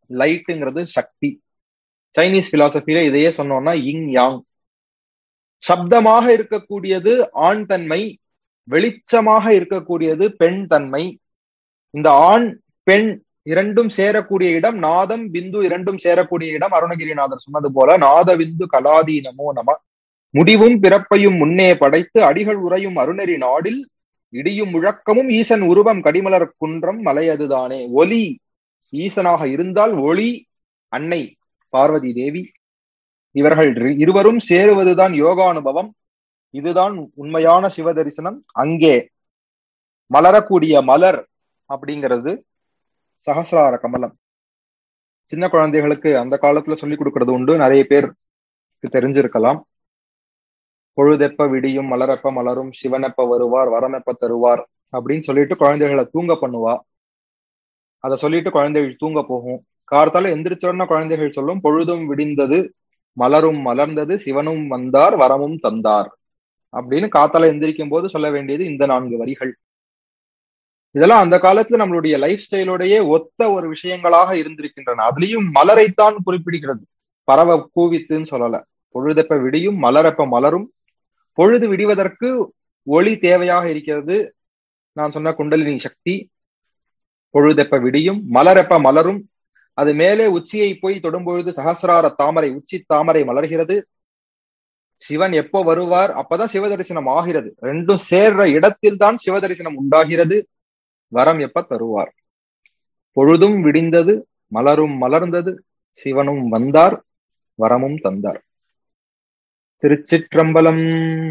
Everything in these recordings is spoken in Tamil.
லைட்டுங்கிறது சக்தி சைனீஸ் பிலாசபில இதையே சொன்னோம்னா இங் யாங் சப்தமாக இருக்கக்கூடியது ஆண் தன்மை வெளிச்சமாக இருக்கக்கூடியது பெண் தன்மை இந்த ஆண் பெண் இரண்டும் சேரக்கூடிய இடம் நாதம் பிந்து இரண்டும் சேரக்கூடிய இடம் அருணகிரிநாதர் சொன்னது போல நாத பிந்து கலாதி நமோ நம முடிவும் பிறப்பையும் முன்னே படைத்து அடிகள் உறையும் அருணெறி நாடில் இடியும் முழக்கமும் ஈசன் உருவம் கடிமலர் குன்றம் மலையதுதானே ஒலி ஈசனாக இருந்தால் ஒளி அன்னை பார்வதி தேவி இவர்கள் இருவரும் சேருவதுதான் யோகானுபவம் இதுதான் உண்மையான சிவ தரிசனம் அங்கே மலரக்கூடிய மலர் அப்படிங்கிறது சகசிரார கமலம் சின்ன குழந்தைகளுக்கு அந்த காலத்துல சொல்லி கொடுக்கறது உண்டு நிறைய பேருக்கு தெரிஞ்சிருக்கலாம் பொழுதெப்ப விடியும் மலரப்ப மலரும் சிவனெப்ப வருவார் வரமெப்ப தருவார் அப்படின்னு சொல்லிட்டு குழந்தைகளை தூங்க பண்ணுவா அதை சொல்லிட்டு குழந்தைகள் தூங்க போகும் கார்த்தால எந்திரிச்சோன்னா குழந்தைகள் சொல்லும் பொழுதும் விடிந்தது மலரும் மலர்ந்தது சிவனும் வந்தார் வரமும் தந்தார் அப்படின்னு காத்தால எந்திரிக்கும் போது சொல்ல வேண்டியது இந்த நான்கு வரிகள் இதெல்லாம் அந்த காலத்துல நம்மளுடைய லைஃப் ஸ்டைலோடயே ஒத்த ஒரு விஷயங்களாக இருந்திருக்கின்றன அதுலயும் மலரைத்தான் குறிப்பிடுகிறது பறவை கூவித்துன்னு சொல்லல பொழுதெப்ப விடியும் மலரப்ப மலரும் பொழுது விடிவதற்கு ஒளி தேவையாக இருக்கிறது நான் சொன்ன குண்டலினி சக்தி பொழுதெப்ப விடியும் மலரெப்ப மலரும் அது மேலே உச்சியை போய் தொடும்பொழுது சகசிரார தாமரை உச்சி தாமரை மலர்கிறது சிவன் எப்போ வருவார் அப்பதான் சிவ தரிசனம் ஆகிறது ரெண்டும் சேர்ற இடத்தில் தான் சிவ தரிசனம் உண்டாகிறது வரம் எப்ப தருவார் பொழுதும் விடிந்தது மலரும் மலர்ந்தது சிவனும் வந்தார் வரமும் தந்தார் திருச்சிற்றம்பலம்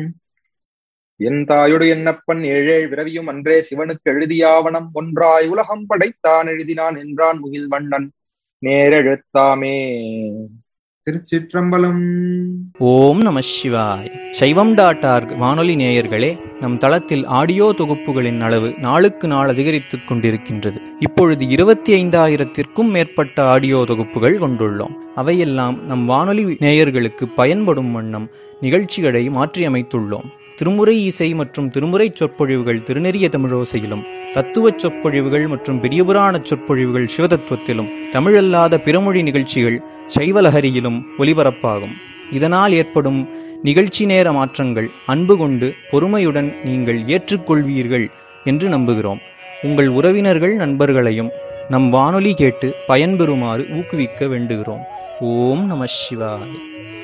என் தாயுடு என்னப்பன் ஏழேழ் விரவியும் அன்றே சிவனுக்கு எழுதியாவனம் ஒன்றாய் உலகம் படைத்தான் எழுதினான் என்றான் முகில் வண்ணன் நேரெழுத்தாமே திருச்சிற்றம்பலம் ஓம் நம சிவாய் சைவம் டாட் ஆர்க் வானொலி நேயர்களே நம் தளத்தில் ஆடியோ தொகுப்புகளின் அளவு நாளுக்கு நாள் அதிகரித்துக் கொண்டிருக்கின்றது இப்பொழுது இருபத்தி ஐந்தாயிரத்திற்கும் மேற்பட்ட ஆடியோ தொகுப்புகள் கொண்டுள்ளோம் அவையெல்லாம் நம் வானொலி நேயர்களுக்கு பயன்படும் வண்ணம் நிகழ்ச்சிகளை மாற்றியமைத்துள்ளோம் திருமுறை இசை மற்றும் திருமுறை சொற்பொழிவுகள் திருநெறிய தமிழோசையிலும் தத்துவச் சொற்பொழிவுகள் மற்றும் பெரியபுராண சொற்பொழிவுகள் சிவதத்துவத்திலும் தமிழல்லாத பிறமொழி நிகழ்ச்சிகள் சைவலஹரியிலும் ஒலிபரப்பாகும் இதனால் ஏற்படும் நிகழ்ச்சி நேர மாற்றங்கள் அன்பு கொண்டு பொறுமையுடன் நீங்கள் ஏற்றுக்கொள்வீர்கள் என்று நம்புகிறோம் உங்கள் உறவினர்கள் நண்பர்களையும் நம் வானொலி கேட்டு பயன்பெறுமாறு ஊக்குவிக்க வேண்டுகிறோம் ஓம் நம சிவாய்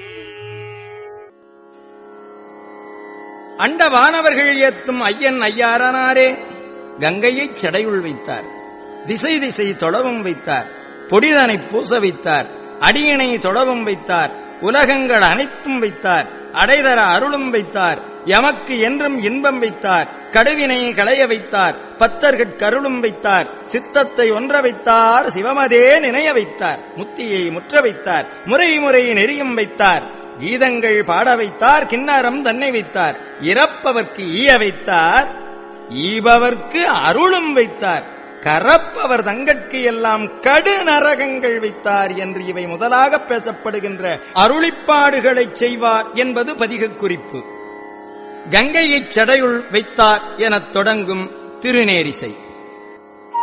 அண்ட வானவர்கள் ஏத்தும் ஐயன் ஐயாரனாரே கங்கையைச் சடையுள் வைத்தார் திசை திசை தொழவும் வைத்தார் பொடிதனை பூச வைத்தார் அடியினை தொழவும் வைத்தார் உலகங்கள் அனைத்தும் வைத்தார் அடைதர அருளும் வைத்தார் எமக்கு என்றும் இன்பம் வைத்தார் கடுவினை களைய வைத்தார் பத்தர்கட் கருளும் வைத்தார் சித்தத்தை ஒன்ற வைத்தார் சிவமதே நினைய வைத்தார் முத்தியை முற்ற வைத்தார் முறை முறை நெறியும் வைத்தார் கீதங்கள் பாட வைத்தார் கிண்ணறம் தன்னை வைத்தார் இறப்பவர்க்கு ஈய வைத்தார் ஈபவர்க்கு அருளும் வைத்தார் கரப்பவர் தங்கட்கு எல்லாம் கடு நரகங்கள் வைத்தார் என்று இவை முதலாக பேசப்படுகின்ற அருளிப்பாடுகளைச் செய்வார் என்பது பதிக குறிப்பு கங்கையைச் சடையுள் வைத்தார் எனத் தொடங்கும் திருநேரிசை